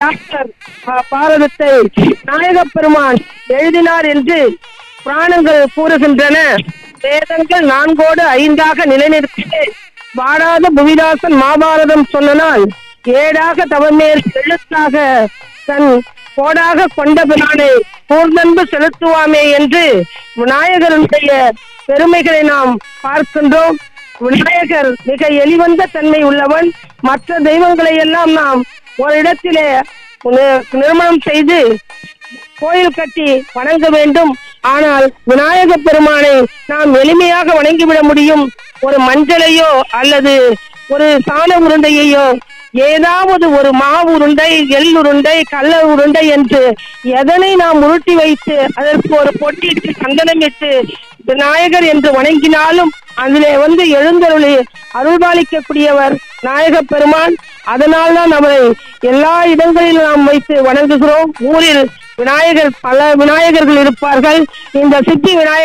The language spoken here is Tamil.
வியாசர் அஹ், பாரதத்தை நாயகப் பெருமான் எழுதினார் என்று புராணங்கள் கூறுகின்றன வேதங்கள் நான்கோடு ஐந்தாக நிலைநிறுத்தி வாடாத புவிதாசன் மாபாரதம் சொன்னனால் ஏடாக தவமேல் எழுத்தாக தன் கோடாக கொண்ட பிரானை கூர்ந்தன்பு செலுத்துவாமே என்று விநாயகருடைய பெருமைகளை நாம் பார்க்கின்றோம் விநாயகர் மிக எளிவந்த தன்மை உள்ளவன் மற்ற தெய்வங்களை எல்லாம் நாம் ஒரு இடத்திலே நி- நிர்மாணம் செய்து கோயில் கட்டி வணங்க வேண்டும் ஆனால் விநாயக பெருமானை நாம் எளிமையாக வணங்கிவிட முடியும் ஒரு மஞ்சளையோ அல்லது ஒரு சாண உருண்டையையோ ஏதாவது ஒரு மாவு உருண்டை எள் உருண்டை கள்ள உருண்டை என்று எதனை நாம் உருட்டி வைத்து அதற்கு ஒரு பொட்டிட்டு சந்தனமிட்டு விநாயகர் என்று வணங்கினாலும் அதிலே வந்து எழுந்தருளி அருள்பாலிக்கக்கூடியவர் நாயக பெருமான் அதனால்தான் அவரை எல்லா இடங்களிலும் நாம் வைத்து வணங்குகிறோம் ஊரில் விநாயகர் பல விநாயகர்கள் இருப்பார்கள் இந்த சித்தி விநாயகர்